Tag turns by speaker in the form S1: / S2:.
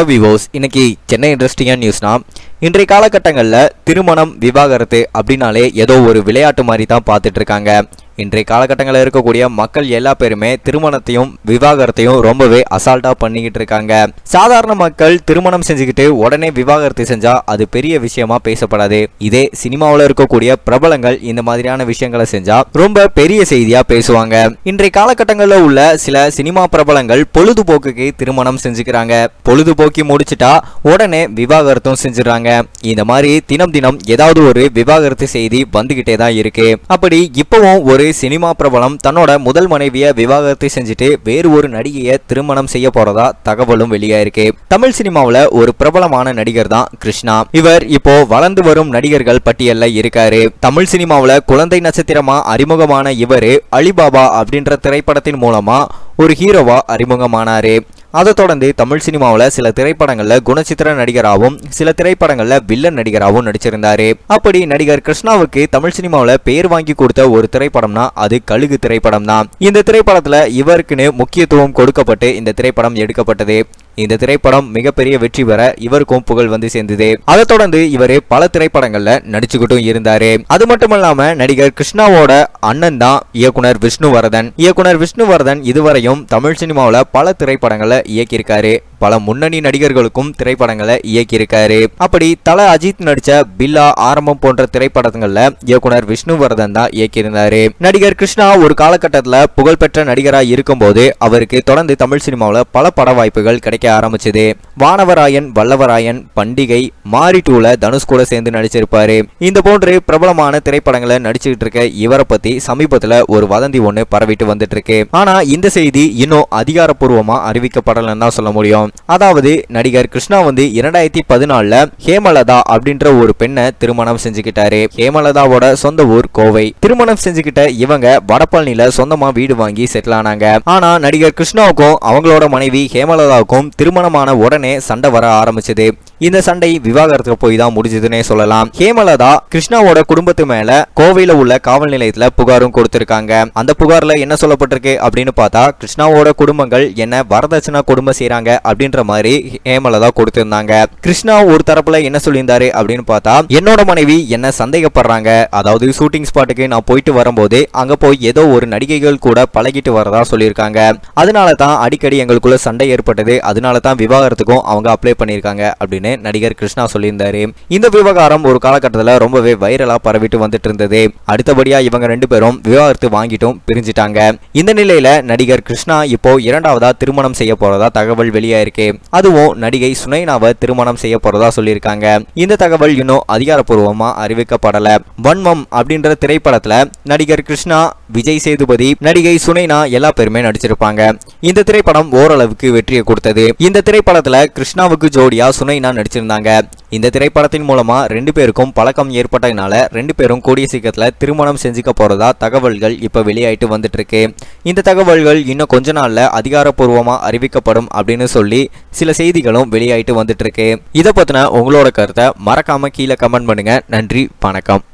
S1: விவோஸ் இன்னைக்கு சென்னை இன்ட்ரெஸ்டிங்கான நியூஸ்னா இன்றைய காலகட்டங்களில் திருமணம் விவாகரத்து அப்படின்னாலே ஏதோ ஒரு விளையாட்டு மாதிரி தான் பார்த்துட்டு இருக்காங்க இன்றைய காலகட்டங்களில் இருக்கக்கூடிய மக்கள் எல்லா பேருமே திருமணத்தையும் விவாகரத்தையும் ரொம்பவே அசால்ட்டாக பண்ணிக்கிட்டு இருக்காங்க சாதாரண மக்கள் திருமணம் செஞ்சுக்கிட்டு உடனே விவாகரத்து செஞ்சா அது பெரிய விஷயமா பேசப்படாது இதே சினிமாவில் இருக்கக்கூடிய பிரபலங்கள் இந்த மாதிரியான விஷயங்களை செஞ்சா ரொம்ப பெரிய செய்தியா பேசுவாங்க இன்றைய காலகட்டங்களில் உள்ள சில சினிமா பிரபலங்கள் பொழுதுபோக்குக்கு திருமணம் செஞ்சுக்கிறாங்க பொழுதுபோக்கி முடிச்சிட்டா உடனே விவாகரத்தும் செஞ்சுறாங்க இந்த மாதிரி தினம் தினம் ஏதாவது ஒரு விவாகரத்து செய்தி வந்துகிட்டே தான் இருக்கு அப்படி இப்பவும் ஒரு சினிமா பிரபலம் தன்னோட முதல் மனைவிய விவாகரத்து செஞ்சுட்டு வேறு ஒரு நடிகையை திருமணம் செய்ய போறதா தகவலும் வெளியாயிருக்கு தமிழ் சினிமாவுல ஒரு பிரபலமான நடிகர் தான் கிருஷ்ணா இவர் இப்போ வளர்ந்து வரும் நடிகர்கள் பட்டியல்ல இருக்காரு தமிழ் சினிமாவுல குழந்தை நட்சத்திரமா அறிமுகமான இவரு அலிபாபா அப்படின்ற திரைப்படத்தின் மூலமா ஒரு ஹீரோவா அறிமுகமானாரு அதை தொடர்ந்து தமிழ் சினிமாவில் சில திரைப்படங்களில் குணச்சித்திர நடிகராகவும் சில திரைப்படங்களில் வில்லன் நடிகராகவும் நடிச்சிருந்தாரு அப்படி நடிகர் கிருஷ்ணாவுக்கு தமிழ் சினிமாவில் பேர் வாங்கி கொடுத்த ஒரு திரைப்படம்னா அது கழுகு திரைப்படம் தான் இந்த திரைப்படத்தில் இவருக்குன்னு முக்கியத்துவம் கொடுக்கப்பட்டு இந்த திரைப்படம் எடுக்கப்பட்டது இந்த திரைப்படம் மிகப்பெரிய வெற்றி பெற இவருக்கும் புகழ் வந்து சேர்ந்தது அதை தொடர்ந்து இவர் பல திரைப்படங்கள்ல நடிச்சுக்கிட்டும் இருந்தாரு அது மட்டும் இல்லாம நடிகர் கிருஷ்ணாவோட அண்ணன் தான் இயக்குனர் விஷ்ணுவர்தன் இயக்குனர் விஷ்ணுவர்தன் இதுவரையும் தமிழ் சினிமாவில் பல திரைப்படங்களை இயக்கியிருக்காரு பல முன்னணி நடிகர்களுக்கும் திரைப்படங்களை இயக்கியிருக்காரு அப்படி தல அஜித் நடிச்ச பில்லா ஆரம்பம் போன்ற திரைப்படங்கள்ல இயக்குனர் விஷ்ணுவர்தன் தான் இயக்கியிருந்தாரு நடிகர் கிருஷ்ணா ஒரு காலகட்டத்தில் புகழ்பெற்ற நடிகராக இருக்கும்போது அவருக்கு தொடர்ந்து தமிழ் சினிமாவில் பல பட வாய்ப்புகள் கிடைக்க ஆரம்பிச்சது வானவராயன் வல்லவராயன் பண்டிகை மாரி டூல தனுஷ் கூட சேர்ந்து நடிச்சிருப்பாரு இந்த போன்று பிரபலமான திரைப்படங்களை நடிச்சுக்கிட்டு இருக்க இவரை பத்தி சமீபத்துல ஒரு வதந்தி ஒண்ணு பரவிட்டு வந்துட்டு இருக்கு ஆனா இந்த செய்தி இன்னும் அதிகாரப்பூர்வமா அறிவிக்கப்படலன்னு தான் சொல்ல முடியும் அதாவது நடிகர் கிருஷ்ணா வந்து இரண்டாயிரத்தி பதினாலுல ஹேமலதா அப்படின்ற ஒரு பெண்ணை திருமணம் செஞ்சுக்கிட்டாரு ஹேமலதாவோட சொந்த ஊர் கோவை திருமணம் செஞ்சுக்கிட்ட இவங்க வடபழனில சொந்தமா வீடு வாங்கி செட்டில் ஆனாங்க ஆனா நடிகர் கிருஷ்ணாவுக்கும் அவங்களோட மனைவி ஹேமலதாவுக்கும் திருமணமான உடனே சண்டை வர ஆரம்பிச்சது இந்த சண்டை விவாகரத்துக்கு போய் தான் முடிஞ்சதுன்னே சொல்லலாம் ஹேமலதா கிருஷ்ணாவோட குடும்பத்து மேல கோவையில உள்ள காவல் நிலையத்துல புகாரும் கொடுத்திருக்காங்க அந்த புகார்ல என்ன சொல்லப்பட்டிருக்கு அப்படின்னு பார்த்தா கிருஷ்ணாவோட குடும்பங்கள் என்ன வரதட்சணை குடும்பம் செய்றாங்க அப்படின்ற மாதிரி ஹேமலதா கொடுத்திருந்தாங்க கிருஷ்ணா ஒரு தரப்புல என்ன சொல்லியிருந்தாரு அப்படின்னு பார்த்தா என்னோட மனைவி என்ன சந்தேகப்படுறாங்க அதாவது ஷூட்டிங் ஸ்பாட்டுக்கு நான் போயிட்டு வரும்போது அங்க போய் ஏதோ ஒரு நடிகைகள் கூட பழகிட்டு வரதா சொல்லியிருக்காங்க அதனால தான் அடிக்கடி எங்களுக்குள்ள சண்டை ஏற்பட்டது அதனால தான் விவாகரத்துக்கும் அவங்க அப்ளை பண்ணியிருக்காங்க அப்படின்னு நடிகர் கிருஷ்ணா சொல்லியிருந்தாரு இந்த விவகாரம் ஒரு காலகட்டத்தில் ரொம்பவே வைரலா பரவிட்டு வந்துட்டு இருந்தது அடுத்தபடியா இவங்க ரெண்டு பேரும் விவாகரத்து வாங்கிட்டும் பிரிஞ்சிட்டாங்க இந்த நிலையில நடிகர் கிருஷ்ணா இப்போ இரண்டாவதா திருமணம் செய்ய போறதா தகவல் வெளியாயிருக்கு அதுவும் நடிகை சுனைனாவை திருமணம் செய்ய போறதா சொல்லியிருக்காங்க இந்த தகவல் இன்னும் அதிகாரப்பூர்வமா அறிவிக்கப்படல வன்மம் அப்படின்ற திரைப்படத்துல நடிகர் கிருஷ்ணா விஜய் சேதுபதி நடிகை சுனைனா எல்லா பேருமே நடிச்சிருப்பாங்க இந்த திரைப்படம் ஓரளவுக்கு வெற்றியை கொடுத்தது இந்த திரைப்படத்துல கிருஷ்ணாவுக்கு ஜோடியா சுனைனா நடிச்சிருந்தாங்க இந்த திரைப்படத்தின் மூலமா ரெண்டு பேருக்கும் பழக்கம் ஏற்பட்டதுனால ரெண்டு பேரும் கூடிய சீக்கிரத்துல திருமணம் செஞ்சுக்க போறதா தகவல்கள் இப்ப வெளியாயிட்டு வந்துட்டு இருக்கு இந்த தகவல்கள் இன்னும் கொஞ்ச நாள்ல அதிகாரப்பூர்வமா அறிவிக்கப்படும் அப்படின்னு சொல்லி சில செய்திகளும் வெளியாயிட்டு வந்துட்டு இருக்கு இதை பத்தின உங்களோட கருத்தை மறக்காம கீழே கமெண்ட் பண்ணுங்க நன்றி வணக்கம்